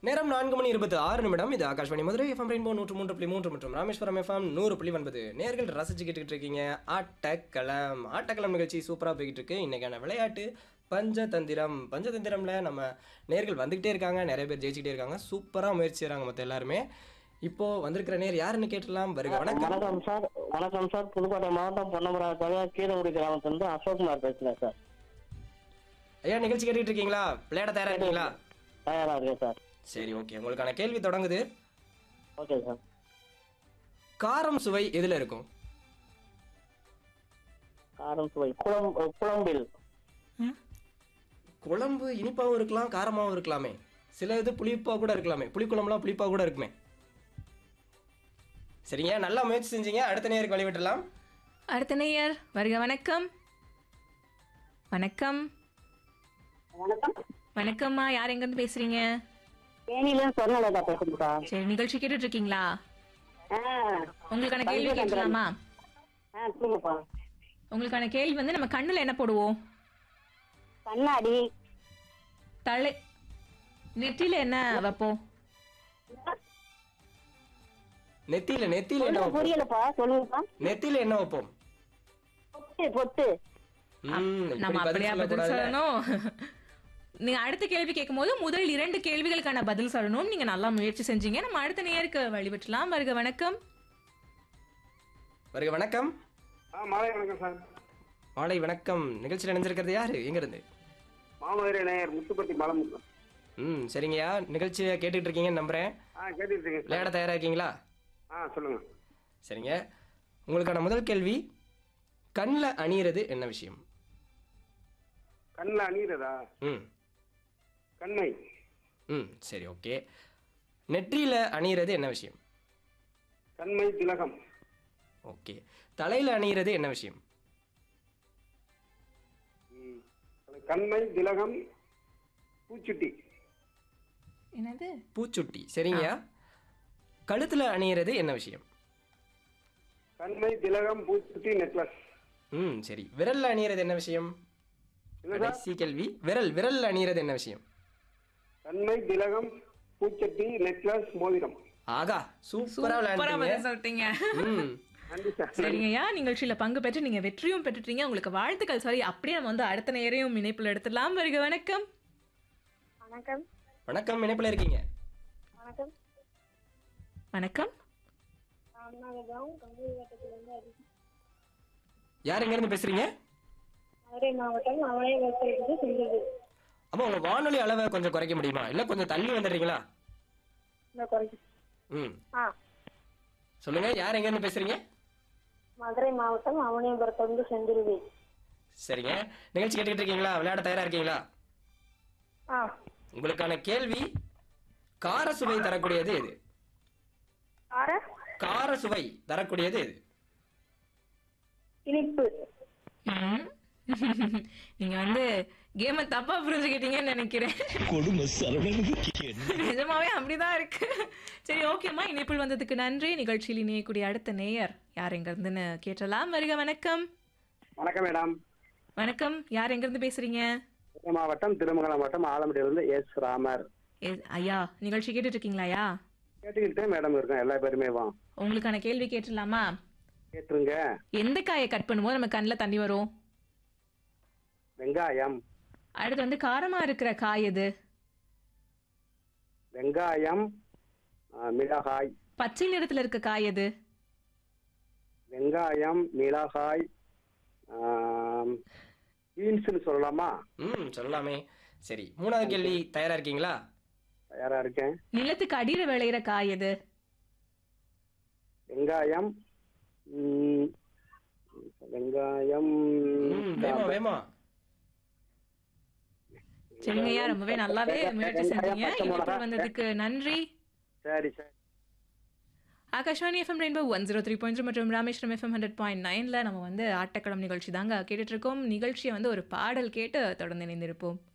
நேரம் நான்கு மணி இருபத்தி ஆறு நிமிடம் இது ஆகாஷ்வாணி மதுரை எஃப்எம் ரெயின்போ நூற்று மூன்று புள்ளி மூன்று மற்றும் ராமேஸ்வரம் எஃப்எம் நூறு புள்ளி ஒன்பது நேர்கள் ரசிச்சுக்கிட்டு இருக்கீங்க ஆட்டக்களம் ஆட்டக்களம் நிகழ்ச்சி சூப்பராக போய்கிட்டு இருக்கு இன்னைக்கான விளையாட்டு பஞ்சதந்திரம் பஞ்சதந்திரம்ல நம்ம நேர்கள் வந்துகிட்டே இருக்காங்க நிறைய பேர் ஜெயிச்சுக்கிட்டே இருக்காங்க சூப்பராக முயற்சி செய்கிறாங்க மற்ற எல்லாருமே இப்போ வந்திருக்கிற நேர் யாருன்னு கேட்டலாம் வருக வணக்கம் வணக்கம் சார் வணக்கம் சார் புதுக்கோட்டை மாவட்டம் பொன்னமராஜாக கீழங்குடி கிராமத்திலிருந்து அசோக்குமார் பேசுறேன் சார் ஐயா நிகழ்ச்சி கேட்டுட்டு இருக்கீங்களா விளையாட தயாரா இருக்கீங்களா தயாரா இருக்கேன் சார் சரி ஓகே உங்களுக்கான கேள்வி தொடங்குது ஓகே சார் காரம் சுவை எதுல இருக்கும் காரம் சுவை குளம் குளம்பில் குழம்பு இனிப்பாகவும் இருக்கலாம் காரமாகவும் இருக்கலாமே சில இது புளிப்பாக கூட இருக்கலாமே புளிக்குழம்புலாம் புளிப்பாக கூட இருக்குமே சரிங்க நல்லா முயற்சி செஞ்சீங்க அடுத்த நேருக்கு வழிவிட்டுலாம் அடுத்த நேயர் வருக வணக்கம் வணக்கம் வணக்கம் வணக்கம்மா யார் எங்கேருந்து பேசுறீங்க தேனியில சொன்னலதா பேசுறேன் சார் சரி நிகழ்ச்சி கேட்டுட்டு இருக்கீங்களா ஆ உங்களுக்கான கேள்வி கேட்கலாமா ஆ சொல்லுங்கப்பா உங்களுக்கான கேள்வி வந்து நம்ம கண்ணுல என்ன போடுவோம் கண்ணாடி தலை நெற்றியில என்ன வைப்போம் நெத்தியில நெத்தியில என்ன வைப்போம் புரியலப்பா சொல்லுங்கப்பா நெத்தியில என்ன வைப்போம் பொட்டு பொட்டு ம், இப்படி நம்ம பதில் அப்படியா பதில் சொல்லக்கூடாதுல்ல. சொல்லணும் நீங்க அடுத்த கேள்வி கேட்கும்போது முதல் இரண்டு கேள்விகளுக்கான பதில் சொல்லணும் நீங்க நல்லா முயற்சி செஞ்சீங்க நம்ம அடுத்த நேருக்கு வழிபற்றலாம் வருக வணக்கம் வருக வணக்கம் ஆ மாலை வணக்கம் சார் மாலை வணக்கம் நிகழ்ச்சியில் இணைஞ்சிருக்கிறது யாரு எங்க இருந்து மாமதுரை நேயர் முத்துப்பட்டி பாலமுகம் ம் சரிங்கய்யா நிகழ்ச்சியை கேட்டுட்டு இருக்கீங்கன்னு நம்புறேன் ஆ கேட்டுட்டு இருக்கேன் சார் விளையாட தயாரா இருக்கீங்களா ஆ சொல்லுங்க சரிங்க உங்களுக்கான முதல் கேள்வி கண்ணில் அணியிறது என்ன விஷயம் கண்ணில் அணிகிறதா ம் கண்மை ம் சரி ஓகே நெற்றியில் அணியிறது என்ன விஷயம் கண்மை திலகம் ஓகே தலையில் அணியிறது என்ன விஷயம் ம். கண்மை திலகம் பூச்சுட்டி என்னது பூச்சுட்டி சரிங்கய்யா கழுத்தில் அணியிறது என்ன விஷயம் கண்மை திலகம் பூச்சுட்டி நெக்லஸ் ம் சரி விரல்ல அணியிறது என்ன விஷயம் என்ன சார் கடைசி கேள்வி விரல் விரல்ல அணியிறது என்ன விஷயம் கண்மை திலகம் பூச்சட்டி நெக்லஸ் மோதிரம் ஆகா சூப்பரா சூப்பரா விளையாண்டீங்க பதில் சொல்லிட்டீங்க ம் நன்றி சார் சரிங்கய்யா நிகழ்ச்சியில பங்கு பெற்று நீங்க வெற்றியும் பெற்றுட்டீங்க உங்களுக்கு வாழ்த்துக்கள் சரி அப்படியே நம்ம வந்து அடுத்த நேரையும் இணைப்புல எடுத்துடலாம் வருக வணக்கம் வணக்கம் வணக்கம் இணைப்பில் இருக்கீங்க வணக்கம் வணக்கம் யார் எங்கேருந்து பேசுறீங்க மதுரை மாவட்டம் அவளையத்திலிருந்து சென்றது அப்போ உங்க வானொலி அளவை கொஞ்சம் குறைக்க முடியுமா இல்லை கொஞ்சம் தள்ளி வந்துடுறீங்களா ம் ஆ சொல்லுங்க யார் எங்கேருந்து பேசுறீங்க மதுரை மாவட்டம் அவனியபுரத்திலிருந்து செந்திருவி சரிங்க நிகழ்ச்சி கேட்டுக்கிட்டு இருக்கீங்களா விளையாட தயாரா இருக்கீங்களா ஆ உங்களுக்கான கேள்வி கார சுவை தரக்கூடியது எது ஆற கார சுவை தரக்கூடியது எது இனிப்பு ம். நீங்க வந்து கேம தப்பா புரிஞ்சுக்கிட்டீங்கன்னு நினைக்கிறேன் கொடுமை சரவணனுக்கு என்ன நிஜமாவே அப்படிதான் இருக்கு சரி ஓகேம்மா இணைப்பில் வந்ததுக்கு நன்றி நிகழ்ச்சியில் இணையக்கூடிய அடுத்த நேயர் யார் எங்க இருந்துன்னு கேட்டலாம் வருக வணக்கம் வணக்கம் மேடம் வணக்கம் யார் எங்க இருந்து பேசுறீங்க மதுரை மாவட்டம் திருமங்கலம் மாவட்டம் ஆலமடியிலிருந்து எஸ் ராமர் எ- ஐயா நிகழ்ச்சி கேட்டுட்டு இருக்கீங்களாயா கேட்டுக்கிட்டே மேடம் இருக்கேன் எல்லா பேருமே வா உங்களுக்கான கேள்வி கேட்டுடலாமா கேட்டுருங்க எந்த காயை கட் பண்ணும்போது நம்ம கண்ணில் தண்ணி வரும் வெங்காயம் அடுத்து வந்து காரமா இருக்கிற காய் எது வெங்காயம் ஆ, மிளகாய் பச்சை நிறத்துல இருக்க காய் எது வெங்காயம் மிளகாய் பீன்ஸ்னு சொல்லலாமா ம் சொல்லலாமே சரி மூணாவது கேள்வி தயாரா இருக்கீங்களா தயாரா இருக்கேன் நிலத்துக்கு அடியில விளையிற காய் எது வெங்காயம் ம், வெங்காயம் ம் வேமா வேமா சரிங்கய்யா ரொம்பவே நல்லாவே முயற்சி செஞ்சீங்க இணைப்பில் வந்ததுக்கு நன்றி சரி சரி Akashvani FM Rainbow one zero three point மற்றும் ராமேஸ்வரம் எஃப்எம் ஹண்ட்ரட் பாயிண்ட் நைனில் நம்ம வந்து ஆட்டக்களம் நிகழ்ச்சி தாங்க கேட்டுட்டு இருக்கோம் நிகழ்ச்சியை வந்து ஒரு பாடல் கேட்டு தொடர்ந்து இணைந்திருப்போம்